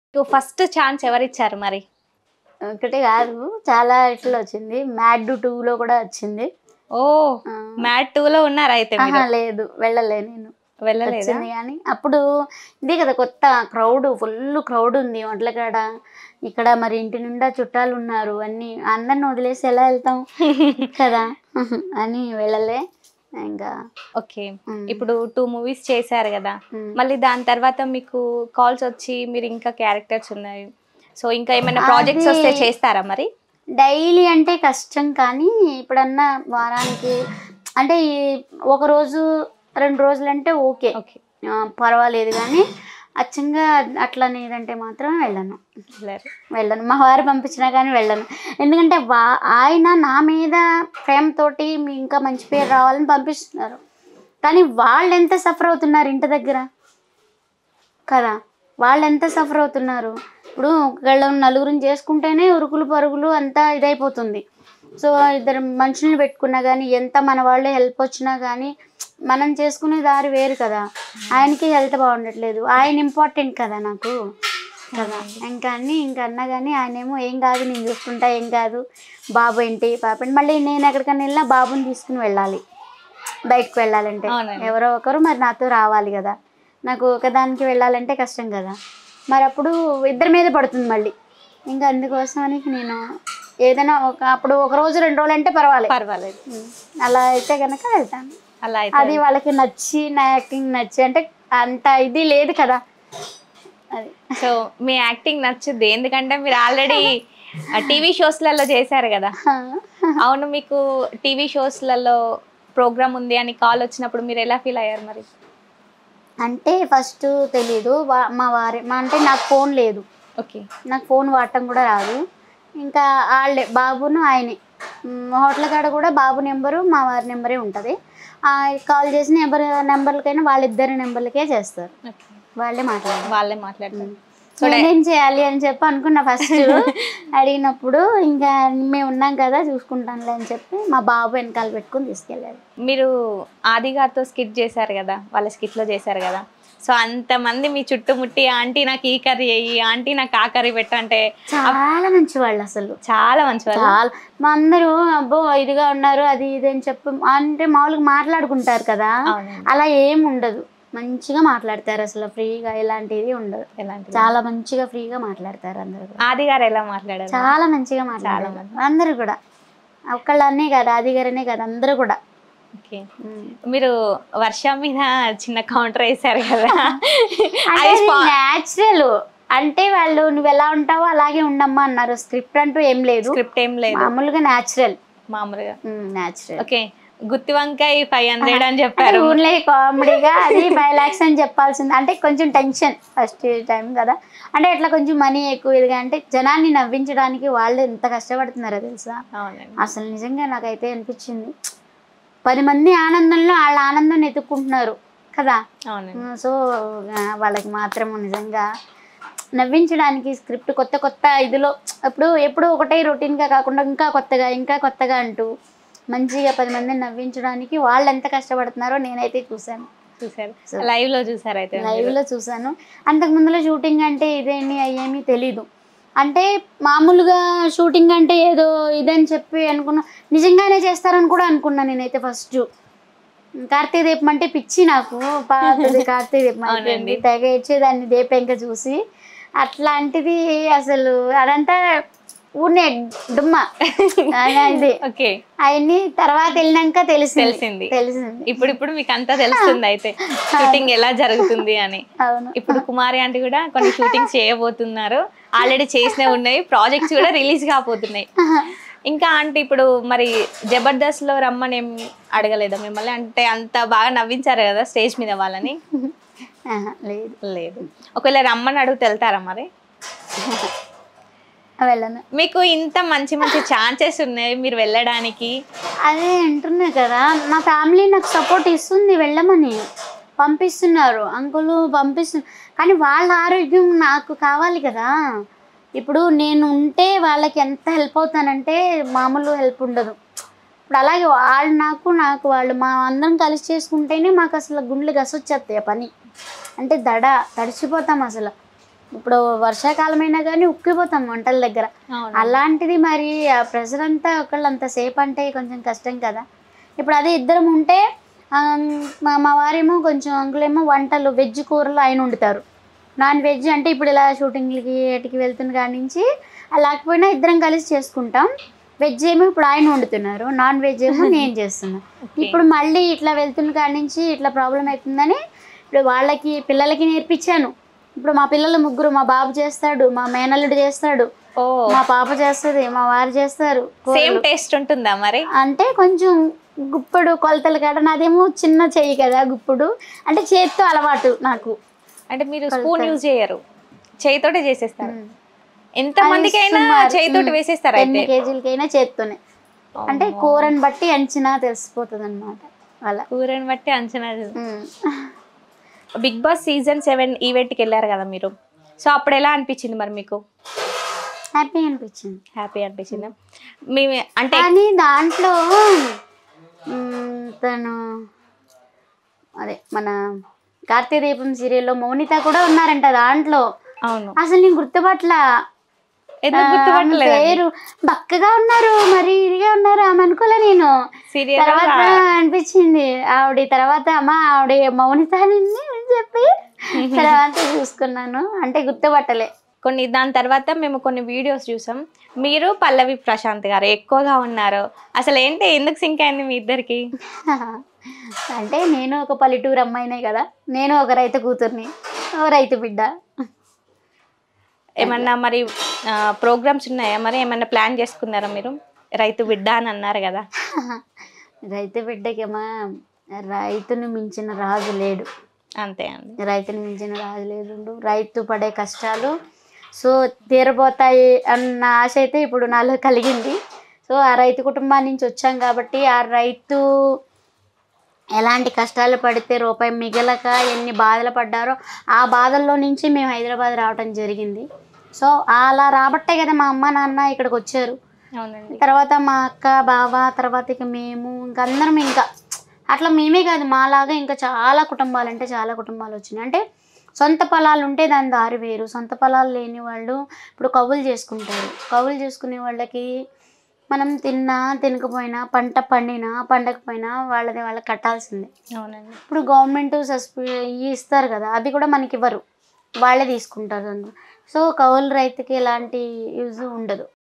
మీకు first chance ఎవరిచ్చారు మరి ఒకటి కాదు చాలా ఇట్లా వచ్చింది మ్యాడ్ టూలో కూడా వచ్చింది ఓ ఆ, మ్యాట్ టూ లో ఉన్నారు అయితే మీరు ఆహా, లేదు వెళ్ళలే నేను వెళ్ళలేదా వచ్చింది కానీ అప్పుడు ఇదే కదా కొత్త క్రౌడ్ ఫుల్ క్రౌడ్ ఉంది ఒంట్ల కాడ ఇక్కడ మరి ఇంటి నిండా చుట్టాలు ఉన్నారు అన్ని అందరిని వదిలేసి ఎలా వెళ్తాం కదా అని వెళ్ళలే ఇంకా ఓకే ఉమ్, ఇప్పుడు టూ మూవీస్ చేశారు కదా ఉమ్. మళ్ళీ దాని తర్వాత మీకు కాల్స్ వచ్చి మీరు ఇంకా క్యారెక్టర్స్ ఉన్నాయి సో ఇంకా ఏమైనా ప్రాజెక్ట్స్ అది- వస్తే చేస్తారా మరి డైలీ అంటే కష్టం కానీ ఇప్పుడన్నా వారానికి అంటే ఈ ఒక రోజు రెండు రోజులు అంటే ఓకే ఓకే ఆ, పర్వాలేదు కానీ అచ్చంగా అట్లా లేదంటే మాత్రం వెళ్ళను వెళ్ళను మా వారు పంపించినా కానీ వెళ్ళను ఎందుకంటే వా ఆయన నా మీద ప్రేమతోటి మీ ఇంకా మంచి పేరు రావాలని పంపిస్తున్నారు కానీ వాళ్ళు ఎంత సఫర్ అవుతున్నారు ఇంటి దగ్గర కదా వాళ్ళు ఎంత సఫర్ అవుతున్నారు ఇప్పుడు ఒకళ్ళు నలుగురిని చేసుకుంటేనే ఉరుకులు పరుగులు అంతా ఇదైపోతుంది సో ఇద్దరు మనుషుల్ని పెట్టుకున్నా కానీ ఎంత మన వాళ్ళు హెల్ప్ వచ్చినా కానీ మనం చేసుకునే దారి వేరు కదా ఆయనకి హెల్త్ బాగుండట్లేదు ఆయన ఇంపార్టెంట్ కదా నాకు కదా ఇంకా అన్ని ఇంకా అన్నా కానీ ఆయన ఏమో ఏం కాదు నేను చూసుకుంటా ఏం కాదు బాబు ఏంటి పాప ఏంటి మళ్ళీ నేను ఎక్కడికైనా వెళ్ళినా బాబుని తీసుకుని వెళ్ళాలి బయటకు వెళ్ళాలంటే అవునండి. ఎవరో ఒకరు మరి నాతో రావాలి కదా నాకు ఒకదానికి వెళ్ళాలంటే కష్టం కదా మరి అప్పుడు ఇద్దరి మీద పడుతుంది మళ్ళీ ఇంకా అందుకోసం అని నేను ఏదైనా ఒక అప్పుడు ఒక రోజు రెండు రోజులు అంటే పర్వాలేదు పర్వాలేదు ఉం. అలా అయితే కనుక వెళ్తాను అలా అది అయితే వాళ్ళకి నచ్చి నా యాక్టింగ్ నచ్చి అంటే అంత ఇది లేదు కదా అది సో మీ యాక్టింగ్ నచ్చుద్ది ఎందుకంటే మీరు ఆల్రెడీ టీవీ షోస్లలో చేశారు కదా అవును మీకు టీవీ షోస్లలో ప్రోగ్రామ్ ఉంది అని కాల్ వచ్చినప్పుడు మీరు ఎలా ఫీల్ అయ్యారు మరి అంటే ఫస్ట్ తెలీదు వా- మా వారి మా అంటే నాకు ఫోన్ లేదు ఓకే నాకు ఫోన్ వాడటం కూడా రాదు ఇంకా వాళ్ళే బాబును ఆయనే మ్, హోటల్ కాడ కూడా బాబు నెంబరు మా వారి నెంబరే ఉంటుంది కాల్ చేసిన నెంబర్ నెంబర్లకైనా వాళ్ళిద్దరి నెంబర్లకే చేస్తారు ఓకే వాళ్ళే మాట్లాడారు వాళ్ళే మాట్లాడతారు నేనేం చేయాలి అని చెప్పి అనుకున్నా ఫస్ట్ అడిగినప్పుడు ఇంకా మేము ఉన్నాం కదా చూసుకుంటానులే అని చెప్పి మా బాబు వెనకాల పెట్టుకుని తీసుకెళ్ళాడు మీరు ఆది గారితో స్కిట్ చేశారు కదా వాళ్ళ స్కిట్లో చేశారు కదా సో అంతమంది మీ చుట్టుముట్టి ఆంటీ నాకు ఈ కర్రీ అయ్యి ఆంటీ నాకు ఆ కర్రీ పెట్టంటే చాలా మంచి వాళ్ళు అసలు చాలా మంచి వాళ్ళు చాలా మా అందరూ అబ్బో ఇదిగా ఉన్నారు అది ఇది అని చెప్పి అంటే మామూలుగా మాట్లాడుకుంటారు కదా అవునండి అలా ఏం ఉండదు మంచిగా మాట్లాడతారు అసలు ఫ్రీగా ఎలాంటిది ఉండదు ఎలాంటి చాలా మంచిగా ఫ్రీగా మాట్లాడతారు అందరూ కూడా. ఆది గారు ఎలా మాట్లాడారు చాలా మంచిగా మాట్లాడారు అందరూ కూడా ఒక్కళ్ళనే కాదు ఆది గారనే కాదు అందరూ కూడా ఓకే మీరు వర్ష మీద చిన్న కౌంటర్ వేశారు కదా అంటే న్యాచురల్ అంటే వాళ్ళు నువ్వు ఎలా ఉంటావో అలాగే ఉండమ్మా అన్నారు స్క్రిప్ట్ అంటూ ఏం లేదు స్క్రిప్ట్ ఏం లేదు మామూలుగా న్యాచురల్ మామూలుగా న్యాచురల్ ఓకే గుత్తి వంకాయ ఫైవ్ హండ్రెడ్ అని చెప్పారు ఊర్లే కామెడీగా అది ఫైవ్ లాక్స్ అని చెప్పాల్సింది అంటే కొంచెం టెన్షన్ ఫస్ట్ టైం కదా అంటే ఇట్లా కొంచెం మనీ ఎక్కువ ఇదిగా అంటే జనాన్ని నవ్వించడానికి వాళ్ళు ఎంత కష్టపడుతున్నారో తెలుసా అవునండి అసలు నిజంగా నాకైతే అనిపించింది పది మంది ఆనందంలో వాళ్ళ ఆనందం ఎత్తుక్కుంటున్నారు కదా అవునండి సో ఆ, వాళ్ళకి మాత్రం నిజంగా నవ్వించడానికి స్క్రిప్ట్ కొత్త కొత్త ఇదిలో ఇప్పుడు ఎప్పుడు ఒకటే రొటీన్గా కాకుండా ఇంకా కొత్తగా ఇంకా కొత్తగా అంటూ మంచిగా పది మందిని నవ్వించడానికి వాళ్ళు ఎంత కష్టపడుతున్నారో నేనైతే చూశాను చూసారు లైవ్ లో చూసారు అయితే లైవ్లో చూశాను అంతకు ముందులో షూటింగ్ అంటే ఇదేమి అయ్యేమి తెలీదు అంటే మామూలుగా షూటింగ్ అంటే ఏదో ఇదని చెప్పి అనుకున్నా నిజంగానే చేస్తారని కూడా అనుకున్నా నేనైతే ఫస్ట్ కార్తీక దీపం అంటే పిచ్చి నాకు పాతది కార్తీక దీపం అయిపోయింది తెగ ఇచ్చేదాన్ని దీపంక చూసి అట్లాంటిది అసలు అదంతా ఊరినే డుమ్మ ఆ, ఇది ఓకే అవన్నీ తర్వాత వెళ్ళినాక తెలిసింది తెలిసింది తెలిసింది ఇప్పుడు ఇప్పుడు మీకు అంతా తెలుస్తుంది అయితే షూటింగ్ ఎలా జరుగుతుంది అని అవును ఇప్పుడు కుమారి ఆంటీ కూడా కొన్ని షూటింగ్స్ చేయబోతున్నారు ఆల్రెడీ చేసినవి ఉన్నాయి ప్రాజెక్ట్స్ కూడా రిలీజ్ కాబోతున్నాయి ఇంకా ఆంటీ ఇప్పుడు మరి జబర్దస్త్ లో రమ్మని ఏం అడగలేదా మిమ్మల్ని అంటే అంత బాగా నవ్వించారు కదా స్టేజ్ మీద వాళ్ళని ఆహా, లేదు లేదు ఒకవేళ రమ్మని అడుగుతూ వెళ్తారా మరి వెళ్ళను మీకు ఇంత మంచి మంచి ఛాన్సెస్ ఉన్నాయి మీరు వెళ్ళడానికి అదే అంటున్నా కదా నా ఫ్యామిలీ నాకు సపోర్ట్ ఇస్తుంది వెళ్ళమని పంపిస్తున్నారు అంకులు పంపిస్తున్నారు కానీ వాళ్ళ ఆరోగ్యం నాకు కావాలి కదా ఇప్పుడు నేను ఉంటే వాళ్ళకి ఎంత హెల్ప్ అవుతానంటే మామూలు హెల్ప్ ఉండదు ఇప్పుడు అలాగే వాళ్ళు నాకు నాకు వాళ్ళు మా అందరం కలిసి చేసుకుంటేనే మాకు అసలు గుండెలు గసొచ్చేస్తాయి ఆ పని అంటే దడ తడిచిపోతాం అసలు ఇప్పుడు వర్షాకాలం అయినా కానీ ఉక్కిపోతాం వంటల దగ్గర అవును అలాంటిది మరి ఆ ప్రెషర్ అంతా ఒకళ్ళు అంతసేపు అంటే కొంచెం కష్టం కదా ఇప్పుడు అదే ఇద్దరం ఉంటే ఆ, మా మా వారేమో కొంచెం అంకులేమో వంటలు వెజ్ కూరలు ఆయన వండుతారు నాన్ వెజ్ అంటే ఇప్పుడు ఇలా షూటింగ్లకి వాటికి వెళ్తున్న కాడి నుంచి అలా లేకపోయినా ఇద్దరం కలిసి చేసుకుంటాం వెజ్ ఏమో ఇప్పుడు ఆయన వండుతున్నారు నాన్ వెజ్ ఏమో నేను చేస్తున్నాను ఇప్పుడు మళ్ళీ ఇట్లా వెళ్తున్న కాడి నుంచి ఇట్లా ప్రాబ్లం అవుతుందని ఇప్పుడు వాళ్ళకి పిల్లలకి నేర్పించాను ఇప్పుడు మా పిల్లలు ముగ్గురు మా బాబు చేస్తాడు మా మేనల్లుడు చేస్తాడు ఓ మా పాప చేస్తుంది మా వారు చేస్తారు సేమ్ టేస్ట్ ఉంటుందా మరి అంటే కొంచెం గుప్పుడు కొలతలు కాడ నాదేమో చిన్న చెయ్యి కదా గుప్పుడు అంటే చేతితో అలవాటు నాకు అంటే మీరు స్పూన్ యూజ్ చేయరు చేయితోటే చేసేస్తారు ఉమ్. ఎంత మందికైనా సుమారు, చేయితోటి ఉమ్, వేసేస్తారు ఎన్ని అయితే కేజీలకైనా చేత్తోనే అంటే కూరని బట్టి అంచనా తెలిసిపోతుంది అనమాట అలా కూరని బట్టి అంచనా ఉమ్. బిగ్ బాస్ సీజన్ సెవెన్ ఈవెంట్కి వెళ్ళారు కదా మీరు సో అప్పుడు ఎలా అనిపించింది మరి మీకు హ్యాపీ అనిపించింది హ్యాపీ అనిపించిందా మీ అంటే కానీ దాంట్లో ఉమ్, తను అదే మన కార్తీక దీపం సీరియల్లో మౌనిత కూడా ఉన్నారంట దాంట్లో అవును అసలు నేను గుర్తుపట్ల ఎందుకు ఆమె గుర్తుపట్టలేదు పేరు బక్కగా ఉన్నారు మరి ఇదిగా ఉన్నారు ఆమె అనుకోలే నేను సీరియల్ తర్వాత అనిపించింది ఆవిడ తర్వాత అమ్మ ఆవిడ మౌనిత అని చెప్పి తర్వాత చూసుకున్నాను అంటే గుర్తుపట్టలే కొన్ని దాని తర్వాత మేము కొన్ని వీడియోస్ చూసాం మీరు పల్లవి ప్రశాంత్ గారు ఎక్కువగా ఉన్నారు అసలు ఏంటి ఎందుకు సింక్ అయింది మీ ఇద్దరికి అంటే నేను ఒక పల్లెటూరు అమ్మాయినే కదా నేను ఒక రైతు కూతుర్ని ఓ రైతు బిడ్డ ఏమన్నా మరి ప్రోగ్రామ్స్ ఉన్నాయా మరి ఏమన్నా ప్లాన్ చేసుకున్నారా మీరు రైతు బిడ్డ అని అన్నారు కదా రైతు బిడ్డకేమో రైతును మించిన రాజు లేడు అంతే అండి రైతుని మించిన రాజు లేడు రైతు పడే కష్టాలు సో తీరబోతాయి అన్న ఆశ అయితే ఇప్పుడు నాలో కలిగింది సో ఆ రైతు కుటుంబాన్ని నుంచి వచ్చాం కాబట్టి ఆ రైతు ఎలాంటి కష్టాలు పడితే రూపాయి మిగలక ఎన్ని బాధలు పడ్డారో ఆ బాధల్లో నుంచి మేము హైదరాబాద్ రావడం జరిగింది సో అలా రాబట్టే కదా మా అమ్మ నాన్న ఇక్కడికి వచ్చారు అవునండి తర్వాత మా అక్క బావ తర్వాత ఇక మేము ఇంకా అందరం ఇంకా అట్లా మేమే కాదు మాలాగా ఇంకా చాలా కుటుంబాలు అంటే చాలా కుటుంబాలు వచ్చినాయి అంటే సొంత పొలాలు ఉంటే దాని దారి వేరు సొంత పొలాలు లేని వాళ్ళు ఇప్పుడు కవులు చేసుకుంటారు కవులు చేసుకునే వాళ్ళకి మనం తిన్నా తినకపోయినా పంట పండినా పండకపోయినా వాళ్ళది వాళ్ళకి కట్టాల్సిందే అవునండి ఇప్పుడు గవర్నమెంట్ సస్పి ఇవి ఇస్తారు కదా అది కూడా మనకి ఇవ్వరు వాళ్ళే తీసుకుంటారు అందులో సో కౌలు రైతుకి ఎలాంటి యూజ్ ఉండదు